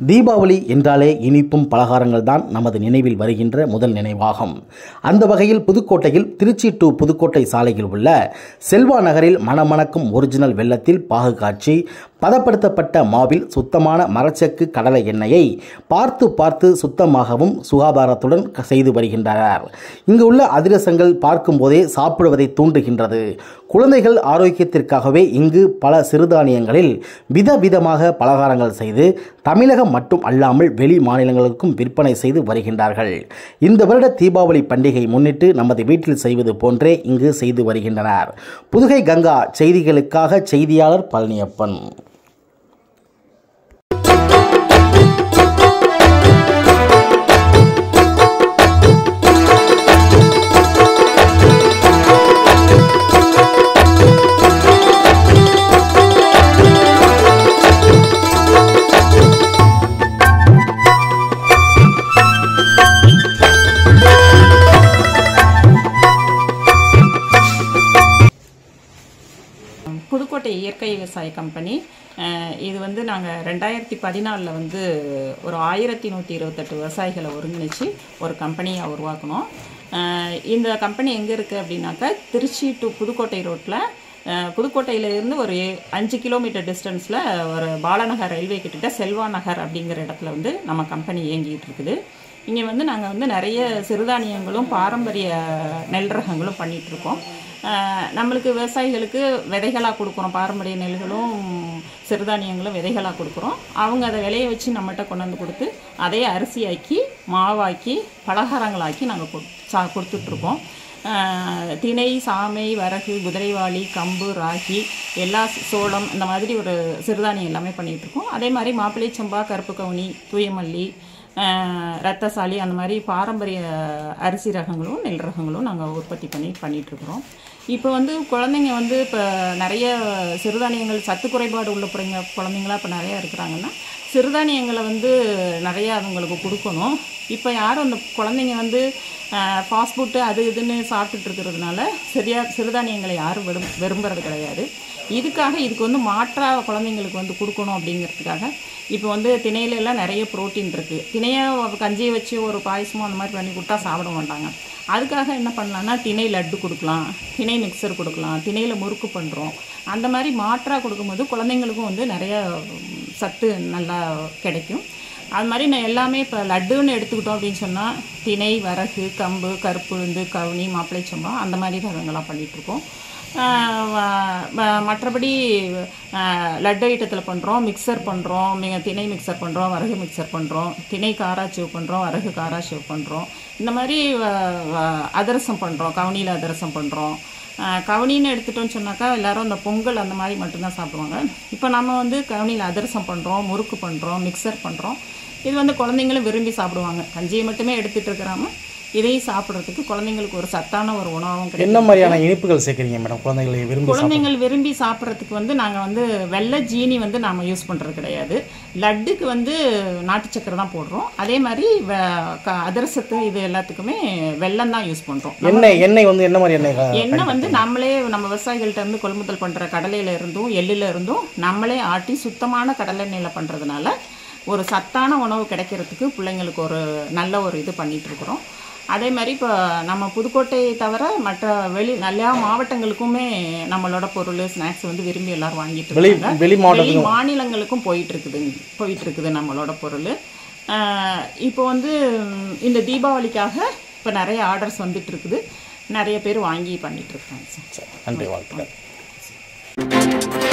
தீபாவளி என்றாலே இனிப்பும் பலகாரங்கள் தான் நமது நினைவில் வருகின்ற முதல் நினைவாகும் அந்த வகையில் புதுக்கோட்டையில் திருச்சி டு புதுக்கோட்டை சாலையில் உள்ள செல்வா நகரில் மணமணக்கும் ஒரிஜினல் வெள்ளத்தில் பாகு காய்ச்சி பதப்படுத்தப்பட்ட மாவில் சுத்தமான மரச்செக்கு கடலை எண்ணெயை பார்த்து பார்த்து சுத்தமாகவும் சுகாதாரத்துடன் க- செய்து வருகின்றனர் இங்கு உள்ள அதிரசங்கள் பார்க்கும்போதே சாப்பிடுவதை தூண்டுகின்றது குழந்தைகள் ஆரோக்கியத்திற்காகவே இங்கு பல சிறுதானியங்களில் விதவிதமாக பலகாரங்கள் செய்து தமிழகம் மட்டும் அல்லாமல் வெளி மாநிலங்களுக்கும் விற்பனை செய்து வருகின்றார்கள் இந்த வருட தீபாவளி பண்டிகை முன்னிட்டு நமது வீட்டில் செய்வது போன்றே இங்கு செய்து வருகின்றனர் புதுகை கங்கா செய்திகளுக்காக செய்தியாளர் பழனியப்பன் புதுக்கோட்டை இயற்கை விவசாய கம்பெனி அஹ், இது வந்து நாங்கள் ரெண்டாயிரத்தி பதினாலில் வந்து ஒரு ஆயிரத்தி நூற்றி இருபத்தெட்டு விவசாயிகளை ஒருங்கிணைச்சு ஒரு கம்பெனியை உருவாக்கணும் அஹ், இந்த கம்பெனி எங்கே இருக்குது அப்படின்னாக்கா திருச்சி டு புதுக்கோட்டை ரோட்டில் புதுக்கோட்டையிலேருந்து ஒரு அஞ்சு கிலோமீட்டர் டிஸ்டன்ஸில் ஒரு பாலநகர் ரயில்வே கிட்ட செல்வா நகர் அப்படிங்கிற இடத்துல வந்து நம்ம கம்பெனி இயங்கிட்டு இருக்குது இங்கே வந்து நாங்கள் வந்து நிறைய சிறுதானியங்களும் பாரம்பரிய நெல் ரகங்களும் பண்ணிட்டு இருக்கோம் ஆஹ் நம்மளுக்கு விவசாயிகளுக்கு விதைகளாக கொடுக்குறோம் பாரம்பரிய நெல்களும் சிறுதானியங்களும் விதைகளாக கொடுக்குறோம் அவங்க அதை விளைய வச்சு நம்மகிட்ட கொண்டு வந்து கொடுத்து அதே அரிசியாக்கி மாவாக்கி பலகாரங்களாக்கி நாங்கள் கொடு சா கொடுத்துட்ருக்கோம் ஆஹ் திணை சாமை வரகு குதிரைவாளி கம்பு ராகி எல்லா சோளம் இந்த மாதிரி ஒரு சிறுதானியம் எல்லாமே பண்ணிகிட்டு இருக்கோம் அதே மாதிரி மாப்பிள்ளை சம்பா கருப்பு கவுனி தூயமல்லி ஆஹ் ரத்தசாலி அந்த மாதிரி பாரம்பரிய அரிசி ரகங்களும் நெல் ரகங்களும் நாங்கள் உற்பத்தி பண்ணி பண்ணிகிட்ருக்குறோம் இப்போ வந்து குழந்தைங்க வந்து இப்போ நிறைய சிறுதானியங்கள் சத்து குறைபாடு உள்ள பிள்ளைங்க குழந்தைங்களா இப்போ நிறையா இருக்கிறாங்கன்னா சிறுதானியங்களை வந்து நிறையா அவங்களுக்கு கொடுக்கணும் இப்போ யாரும் அந்த குழந்தைங்க வந்து ஃபாஸ்ட் ஃபுட்டு அது இதுன்னு சாப்பிட்டுட்டு இருக்கிறதுனால சரியா சிறுதானியங்களை யாரும் விரும் விரும்புறது கிடையாது இதுக்காக இதுக்கு வந்து மாற்றாக குழந்தைங்களுக்கு வந்து கொடுக்கணும் அப்படிங்கிறதுக்காக இப்போ வந்து திணையில எல்லாம் நிறைய புரோட்டீன் இருக்குது திணையை கஞ்சியை வச்சு ஒரு பாயசமோ அந்த மாதிரி பண்ணி கொடுத்தா சாப்பிட மாட்டாங்க அதுக்காக என்ன பண்ணலாம்னா திணை லட்டு கொடுக்கலாம் திணை மிக்சர் கொடுக்கலாம் திணையில் முறுக்கு பண்ணுறோம் அந்த மாதிரி மாற்றாக கொடுக்கும்போது குழந்தைங்களுக்கும் வந்து நிறைய ம், சத்து நல்லா கிடைக்கும் அது மாதிரி நான் எல்லாமே இப்போ லட்டுன்னு எடுத்துக்கிட்டோம் அப்படின்னு சொன்னால் திணை வரகு கம்பு கருப்பு உளுந்து கவுனி மாப்பிள்ளை சம்பா அந்த மாதிரி ரகங்கள்லாம் பண்ணிகிட்ருக்கோம் மற்றபடி ஆஹ், லட்டு ஐட்டத்தில் பண்ணுறோம் மிக்சர் பண்ணுறோம் மிக திணை மிக்சர் பண்ணுறோம் வரகு மிக்சர் பண்ணுறோம் திணை காராச்சேவ் பண்ணுறோம் வரகு காராச்சேவ் பண்ணுறோம் இந்த மாதிரி வ- வ- அதிரசம் பண்ணுறோம் கவுனியில் அதிரசம் பண்ணுறோம் கவுனின்னு எடுத்துட்டோம்னு சொன்னாக்கா எல்லாரும் இந்த பொங்கல் அந்த மாதிரி மட்டும்தான் சாப்பிடுவாங்க இப்போ நம்ம வந்து கவுனியில் அதிரசம் பண்ணுறோம் முறுக்கு பண்ணுறோம் மிக்சர் பண்ணுறோம் இது வந்து குழந்தைங்களும் விரும்பி சாப்பிடுவாங்க கஞ்சியை மட்டுமே எடுத்துகிட்டு இருக்கிறாம இதையும் சாப்பிட்றதுக்கு குழந்தைங்களுக்கு ஒரு சத்தான ஒரு உணவும் கிடைக்கும் என்ன மாதிரியான இனிப்புகள் சேர்க்குறீங்க மேடம் குழந்தைகளை விரும்பி குழந்தைங்கள் விரும்பி சாப்பிட்றதுக்கு வந்து நாங்கள் வந்து வெள்ளை ஜீனி வந்து நாம் யூஸ் பண்ணுறது கிடையாது லட்டுக்கு வந்து நாட்டு சக்கரை தான் போடுறோம் அதே மாதிரி வ- க- அதிரசத்து இது எல்லாத்துக்குமே வெல்லம் தான் யூஸ் பண்ணுறோம் எண்ணெய் எண்ணெய் வந்து என்ன மாதிரி எண்ணெய் எண்ணெய் வந்து நம்மளே நம்ம விவசாயிகள்ட்ட இருந்து கொள்முதல் பண்ணுற கடலையில இருந்தும் எள்ளுல இருந்தும் நம்மளே ஆட்டி சுத்தமான கடலை எண்ணெயில் பண்ணுறதுனால ஒரு சத்தான உணவு கிடைக்கிறதுக்கு பிள்ளைங்களுக்கு ஒரு நல்ல ஒரு இது பண்ணிட்டு இருக்கிறோம் அதே மாதிரி இப்போ நம்ம புதுக்கோட்டையை தவிர மற்ற வெளி எல்லா மாவட்டங்களுக்குமே நம்மளோட பொருள் ஸ்நாக்ஸ் வந்து விரும்பி எல்லாரும் வாங்கிட்டு வெளி இருக்காங்க வெளி வெளி மாவட்டத்துக்கு மாநிலங்களுக்கும் போயிட்டு இருக்குது போயிட்டு இருக்குது நம்மளோட பொருள் ஆஹ் இப்போ வந்து ம், இந்த தீபாவளிக்காக இப்போ நிறைய ஆர்டர்ஸ் வந்துட்டு இருக்குது நிறைய பேர் வாங்கி பண்ணிட்டு இருக்காங்க சார் நன்றி வாழ்த்துக்கள்